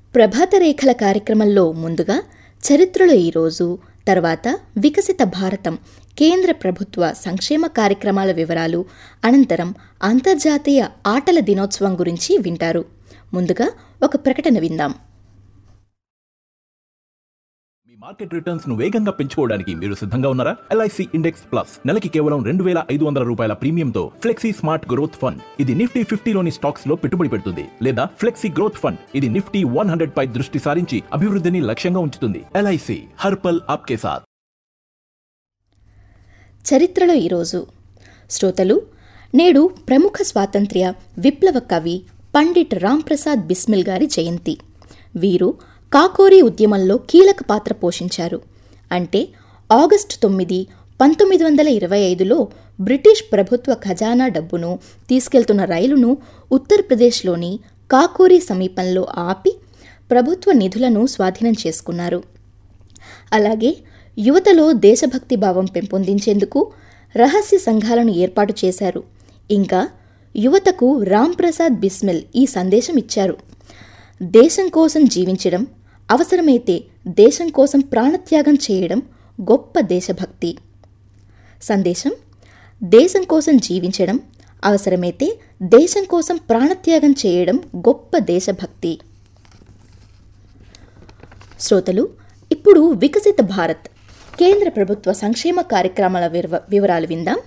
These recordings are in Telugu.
ప్రభాత రేఖల కార్యక్రమంలో ముందుగా చరిత్రలో ఈరోజు తర్వాత వికసిత భారతం కేంద్ర ప్రభుత్వ సంక్షేమ కార్యక్రమాల వివరాలు అనంతరం అంతర్జాతీయ ఆటల దినోత్సవం గురించి వింటారు ముందుగా ఒక ప్రకటన విందాం మీ మార్కెట్ రిటర్న్స్ ను వేగంగా పెంచుకోవడానికి మీరు సిద్ధంగా ఉన్నారా ఎల్ఐసి ఇండెక్స్ ప్లస్ నెలకి కేవలం రెండు వేల ఐదు వందల రూపాయల ప్రీమియంతో ఫ్లెక్సీ స్మార్ట్ గ్రోత్ ఫండ్ ఇది నిఫ్టీ ఫిఫ్టీలోని స్టాక్స్ లో పెట్టుబడి పెడుతుంది లేదా ఫ్లెక్సీ గ్రోత్ ఫండ్ ఇది నిఫ్టీ వన్ హండ్రెడ్ పై దృష్టి సారించి అభివృద్ధిని లక్ష్యంగా ఉంచుతుంది ఎల్ఐసి హర్పల్ ఆప్కే సాత్ చరిత్రలో ఈరోజు శ్రోతలు నేడు ప్రముఖ స్వాతంత్ర్య విప్లవ కవి పండిట్ రాంప్రసాద్ బిస్మిల్ గారి జయంతి వీరు కాకోరీ ఉద్యమంలో కీలక పాత్ర పోషించారు అంటే ఆగస్టు తొమ్మిది పంతొమ్మిది వందల ఇరవై ఐదులో బ్రిటిష్ ప్రభుత్వ ఖజానా డబ్బును తీసుకెళ్తున్న రైలును ఉత్తరప్రదేశ్లోని కాకోరీ సమీపంలో ఆపి ప్రభుత్వ నిధులను స్వాధీనం చేసుకున్నారు అలాగే యువతలో దేశభక్తి భావం పెంపొందించేందుకు రహస్య సంఘాలను ఏర్పాటు చేశారు ఇంకా యువతకు రాంప్రసాద్ బిస్మిల్ ఈ సందేశం ఇచ్చారు దేశం కోసం జీవించడం అవసరమైతే దేశం కోసం ప్రాణత్యాగం చేయడం గొప్ప దేశభక్తి సందేశం దేశం కోసం జీవించడం అవసరమైతే దేశం కోసం ప్రాణత్యాగం చేయడం గొప్ప దేశభక్తి శ్రోతలు ఇప్పుడు వికసిత భారత్ కేంద్ర ప్రభుత్వ సంక్షేమ కార్యక్రమాల వివ- వివరాలు విందాం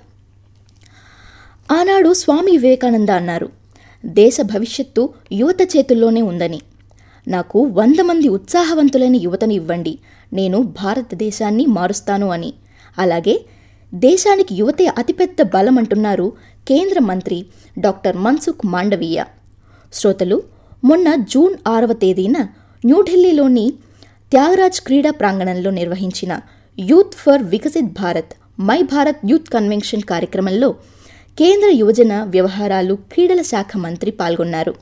ఆనాడు స్వామి వివేకానంద అన్నారు దేశ భవిష్యత్తు యువత చేతుల్లోనే ఉందని నాకు వంద మంది ఉత్సాహవంతులైన యువతను ఇవ్వండి నేను భారతదేశాన్ని మారుస్తాను అని అలాగే దేశానికి యువతే అతిపెద్ద బలం అంటున్నారు కేంద్ర మంత్రి డాక్టర్ మన్సుఖ్ మాండవీయ శ్రోతలు మొన్న జూన్ ఆరవ తేదీన న్యూఢిల్లీలోని త్యాగరాజ్ క్రీడా ప్రాంగణంలో నిర్వహించిన youth for Viksit Bharat my Bharat youth convention కార్యక్రమంలో కేంద్ర యువజన వ్యవహారాలు క్రీడల శాఖ మంత్రి పాల్గొన్నారు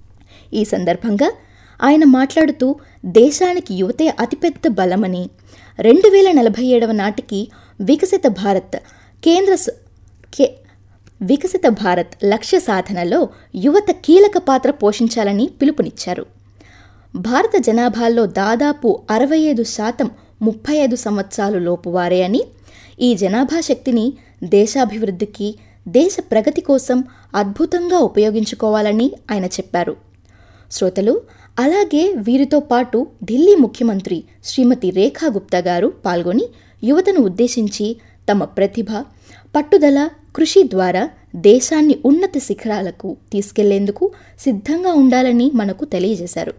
ఈ సందర్భంగా ఆయన మాట్లాడుతూ దేశానికి యువతే అతిపెద్ద బలమని రెండు వేల నలభై ఏడవ నాటికి వికసిత భారత్ కేంద్ర స- కే వికసిత భారత్ లక్ష్య సాధనలో యువత కీలక పాత్ర పోషించాలని పిలుపునిచ్చారు భారత జనాభాలో దాదాపు అరవై ఐదు శాతం ముప్పై ఐదు సంవత్సరాలు లోపు వారే అని ఈ జనాభా శక్తిని దేశాభివృద్ధికి దేశ ప్రగతి కోసం అద్భుతంగా ఉపయోగించుకోవాలని ఆయన చెప్పారు శ్రోతలు అలాగే వీరితో పాటు ఢిల్లీ ముఖ్యమంత్రి శ్రీమతి రేఖా గుప్తా గారు పాల్గొని యువతను ఉద్దేశించి తమ ప్రతిభ పట్టుదల కృషి ద్వారా దేశాన్ని ఉన్నత శిఖరాలకు తీసుకెళ్లేందుకు సిద్ధంగా ఉండాలని మనకు తెలియజేశారు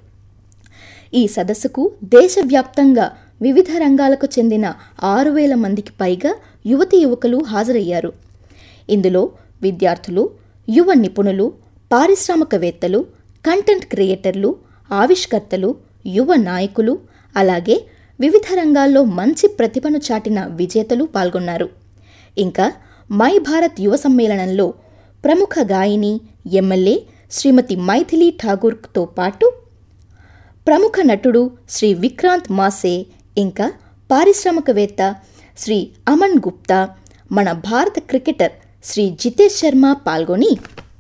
ఈ సదస్సుకు దేశవ్యాప్తంగా వివిధ రంగాలకు చెందిన ఆరు వేల మందికి పైగా యువతి యువకులు హాజరయ్యారు ఇందులో విద్యార్థులు యువ నిపుణులు పారిశ్రామికవేత్తలు కంటెంట్ క్రియేటర్లు ఆవిష్కర్తలు యువ నాయకులు అలాగే వివిధ రంగాల్లో మంచి ప్రతిభను చాటిన విజేతలు పాల్గొన్నారు ఇంకా మై భారత్ యువ సమ్మేళనంలో ప్రముఖ గాయని ఎమ్మెల్యే శ్రీమతి మైథిలి ఠాగూర్తో పాటు ప్రముఖ నటుడు శ్రీ విక్రాంత్ మాసే ఇంకా పారిశ్రామికవేత్త శ్రీ అమన్ గుప్తా మన భారత క్రికెటర్ శ్రీ జితేష్ శర్మ పాల్గొని